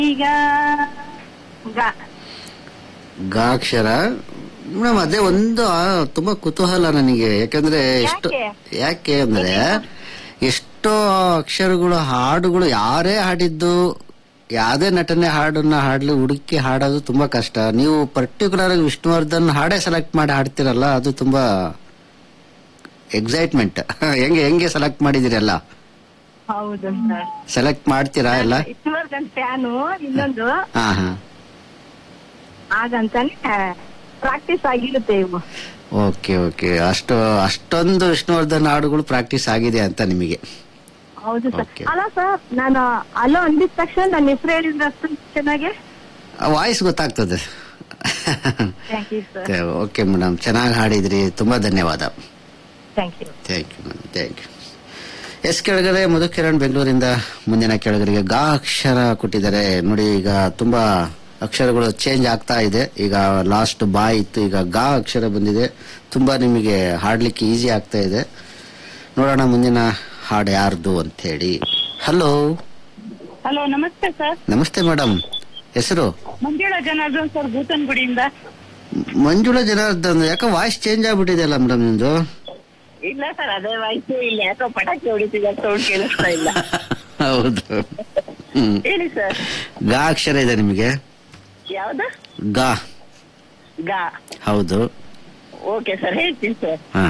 ಈಗ ಗ ಗಾ ಅಕ್ಷರ ಮೇಡಮ್ ಅದೇ ಒಂದು ಆ, ತುಂಬಾ ಕುತೂಹಲ ನನಗೆ ಯಾಕಂದ್ರೆ ಎಷ್ಟು ಯಾಕೆ? ಯಾಕೆ ಅಂದ್ರೆ ಎಷ್ಟೋ ಅಕ್ಷರಗಳು ಹಾಡುಗಳು ಯಾರೇ ಹಾಡಿದ್ದು ಯಾವ್ದೇ ನಟನೆ ಹಾಡನ್ನ ಹಾಡ್ಲಿ ಹುಡುಕಿ ಹಾಡೋದು ತುಂಬಾ ಕಷ್ಟ ನೀವು ಪರ್ಟಿಕ್ಯುಲರ್ ಆಗಿ ವಿಷ್ಣುವರ್ಧನ್ ಹಾಡೇ ಸೆಲೆಕ್ಟ್ ಮಾಡಿ ಹಾಡ್ತಿರಲ್ಲ ಅದು ತುಂಬಾ ಎಕ್ಸೈಟ್ಮೆಂಟ್ ಹೆಂಗೆ ಹೆಂಗೆ ಸೆಲೆಕ್ಟ್ ಮಾಡಿದಿರಲ್ಲ ಹೌದು ಸರ್ ಸೆಲೆಕ್ಟ್ ಮಾಡ್ತೀರಾ ಎಲ್ಲ ವಿಷ್ಣುವರ್ಧನ್ ಫ್ಯಾನು ಇನ್ನೊಂದು ಹಾ ಹಾ ಹಾಗಂತಾನೆ ಪ್ರಾಕ್ಟೀಸ್ ಆಗಿರುತ್ತೆ ಇವು ಓಕೆ ಓಕೆ ಅಷ್ಟು ಅಷ್ಟೊಂದು ವಿಷ್ಣುವರ್ಧನ್ ಹಾಡುಗಳು ಪ್ರಾಕ್ಟೀಸ್ ಆಗಿದೆ ಅಂತ ನಿಮಗೆ ಹೌದು ಸರ್ Okay. ಅಲ್ಲ ಸರ್ ನಾನು ಅಲೋ ಅಂದಿದ ತಕ್ಷಣ ನನ್ನ ಹೆಸರು ಹೇಳಿದ್ರೆ ಅಷ್ಟು ಚೆನ್ನಾಗಿ ವಾಯ್ಸ್ ಗೊತ್ತಾಗ್ತದೆ thank you sir okay madam ಚೆನ್ನಾಗಿ ಹಾಡಿದ್ರಿ ತುಂಬಾ ಧನ್ಯವಾದ thank you thank you madam thank you yes ಕೆಳಗಡೆ ಮಧುಕಿರಣ್ ಬೆಂಗಳೂರಿಂದ ಮುಂದಿನ ಕೆಳಗರಿಗೆ ಗಾ ಅಕ್ಷರ ಕೊಟ್ಟಿದ್ದಾರೆ ನೋಡಿ ಈಗ ತುಂಬಾ ಅಕ್ಷರಗಳು ಚೇಂಜ್ ಆಗ್ತಾ ಇದೆ ಈಗ ಲಾಸ್ಟ್ ಬಾ ಇತ್ತು ಈಗ ಗಾ ಅಕ್ಷರ ಬಂದಿದೆ ತುಂಬಾ ನಿಮಗೆ ಹಾಡ್ಲಿಕ್ಕೆ ಈಸಿ ಆಗ್ತಾ ಇದೆ ನೋಡೋಣ ಮುಂದಿನ ಹಾಡು ಯಾರ್ದು ಅಂತ ಹೇಳಿ ಹಲೋ ಹಲೋ ನಮಸ್ತೆ ಸರ್ ನಮಸ್ತೆ ಮೇಡಮ್ ಹೆಸರು ಮಂಜುಳಾ ಜನಾರ್ದನ್ ಸರ್ ಭೂತನ್ಗುಡಿಯಿಂದ ಮಂಜುಳಾ ಜನಾರ್ದನ್ ಯಾಕೆ ವಾಯ್ಸ್ ಚೇಂಜ್ ಆಗ್ಬಿಟ್ಟಿದೆ ಅಲ್ಲ ಮೇಡಮ್ ನಿಮ್ದು ಇಲ್ಲ ಸರ್ ಅದೇ ವಯಸ್ಸು ಇಲ್ಲ ಯಾಕೋ ಪಟಾಕಿ ಹೊಡಿತಿದೆ ಸೌಂಡ್ ಕೇಳಿಸ್ತಾ ಇಲ್ಲ ಹೌದು ಹ್ಮ್ ಹೇಳಿ ಸರ್ ಗಾ ಅಕ್ಷರ ಇದೆ ನಿಮಗೆ ಯಾವ್ದು ಗಾ ಗಾ ಹೌದು ಓಕೆ ಸರ್ ಹೇಳ್ತೀನಿ ಸರ್ ಹಾ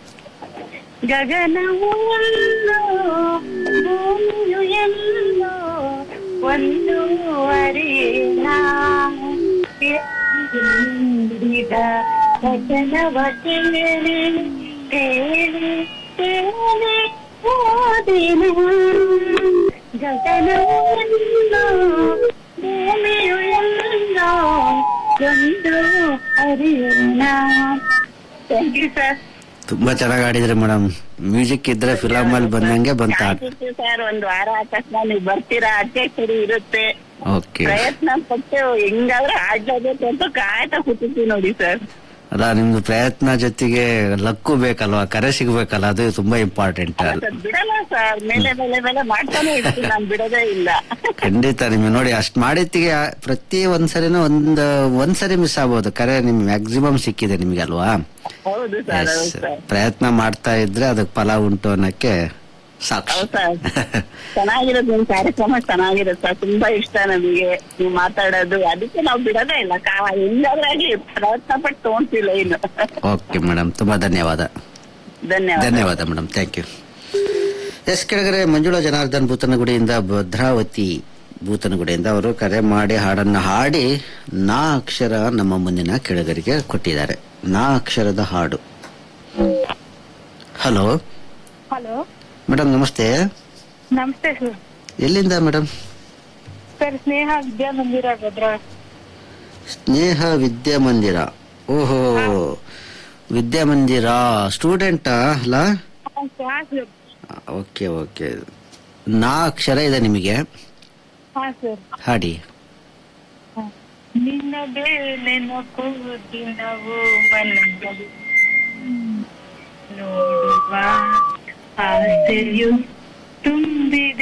ಗಗನವು ಎಲ್ಲೋ ಭೂಮಿಯು ಎಲ್ಲೋ ಒಂದು ಅರಿನ ಎಂದಿದ ವಚನವ ಕೇಳಿ ಕೇಳಿ ಕೇಳಿ ಓದಿನ ಗಗನವು ಎಲ್ಲೋ ಭೂಮಿಯು ಎಲ್ಲೋ ಒಂದು ಅರಿನ ಥ್ಯಾಂಕ್ ಯು ಸರ್ ತುಂಬಾ ಚೆನ್ನಾಗಿ ಆಡಿದ್ರಿ ಮೇಡಮ್ ಮ್ಯೂಸಿಕ್ ಇದ್ರೆ ಫಿಲಮ್ ಅಲ್ಲಿ ಬಂದಂಗೆ ಬಂತ ಕಾಯ್ತಿರ್ತೀವಿ ಸರ್ ಒಂದ್ ವಾರ ಆದ ತಕ್ಷಣ ನೀವು ಬರ್ತೀರಾ ಅಡ್ಗೆ ಸರಿ ಇರುತ್ತೆ ಓಕೆ ಪ್ರಯತ್ನ ಪಟ್ಟು ಹೆಂಗಾದ್ರೆ ಆಡ್ಲೇಬೇಕು ಅಂತ ಕಾಯ್ತಾ ಕೂತಿರ್ತೀವಿ ನೋಡಿ ಸರ್ ಅಲ್ಲ ನಿಮ್ದು ಪ್ರಯತ್ನ ಜೊತೆಗೆ ಲಕ್ಕು ಬೇಕಲ್ವಾ ಕರೆ ಸಿಗ್ಬೇಕಲ್ಲ ಅದು ತುಂಬಾ ಇಂಪಾರ್ಟೆಂಟ್ ಅಲ್ಲ ಬಿಡಲ್ಲ ಸರ್ ಮೇಲೆ ಮೇಲೆ ಮೇಲೆ ಮಾಡ್ತಾನೆ ಇರ್ತೀನಿ ನಾನು ಬಿಡೋದೇ ಇಲ್ಲ ಖಂಡಿತ ನಿಮ್ಗೆ ನೋಡಿ ಅಷ್ಟ್ ಮಾಡಿತ್ತಿಗೆ ಪ್ರತಿ ಒಂದ್ಸರಿನೂ ಒಂದ್ ಒಂದ್ಸರಿ ಮಿಸ್ ಆಗ್ಬೋದು ಕರೆ ನಿಮ್ ಮ್ಯಾಕ್ಸಿಮಮ್ ಸಿಕ್ಕಿದೆ ನಿಮ್ಗೆ ಅಲ್ವಾ ಹೌದು ಸರ್ Yes. ಹೌದು ಸರ್ ಪ್ರಯತ್ನ ಮಾಡ್ತಾ ಇದ್ರೆ ಅದಕ್ಕೆ ಫಲ ಉಂಟು ಅನ್ನಕ್ಕೆ ಸಾಕ್ಷಿ ಹೌದು ಸರ್ ಚೆನ್ನಾಗಿರೋದು ನಿಮ್ ಕಾರ್ಯಕ್ರಮ ಚೆನ್ನಾಗಿರುತ್ತೆ ಸರ್ ತುಂಬಾ ಇಷ್ಟ ನಮಗೆ ನೀವು ಮಾತಾಡೋದು ಅದಕ್ಕೆ ನಾವು ಬಿಡೋದೇ ಇಲ್ಲ ಕಾ ಹೆಂಗಾದ್ರೆ ಆಗ್ಲಿ ಪ್ರಯತ್ನ ಪಟ್ಟು ತಗೊಂತಿಲ್ಲ ಇನ್ನು ಓಕೆ ಮೇಡಮ್ ತುಂಬಾ ಧನ್ಯವಾದ ಧನ್ಯವಾದ ಧನ್ಯವಾದ ಮೇಡಮ್ ಥ್ಯಾಂಕ್ ಯು ಎಸ್ ಕೆಳಗಡೆ ಮಂಜುಳಾ ಜನಾರ್ದನ್ ಭೂತನಗುಡಿಯಿಂದ ಭದ್ರಾವತಿ ಭೂತನಗುಡಿಯಿಂದ ಅವರು ಕರೆ ಮಾಡಿ ಹಾಡನ್ನ ಹಾಡಿ ನಾ ಅಕ್ಷರ ನಮ್ಮ ಮುಂದಿನ ಕೆಳಗರಿಗೆ ಕೊಟ್ಟಿದ್ದಾರೆ ನಾ ಅಕ್ಷರದ ಹಾಡು ಹಲೋ ಹಲೋ ಮೇಡಮ್ ನಮಸ್ತೆ ನಮಸ್ತೆ ಸರ್ ಎಲ್ಲಿಂದ ಮೇಡಮ್ ಸರ್ ಸ್ನೇಹ ವಿದ್ಯಾಮಂದಿರ ಭದ್ರಾ ಸ್ನೇಹ ವಿದ್ಯಾಮಂದಿರ ಓಹೋ ವಿದ್ಯಾಮಂದಿರ ಸ್ಟೂಡೆಂಟಾ ಅಲ್ಲ ಓಕೆ ಓಕೆ ನಾ ಅಕ್ಷರ ಇದೆ ನಿಮಗೆ ಹಾ ಸರ್ ಹಾಡಿ ನಿನ್ನ ನೆನಪು ದಿನವೂ ಮನದಲ್ಲಿ ನೋಡುವ ಆಸೆಯು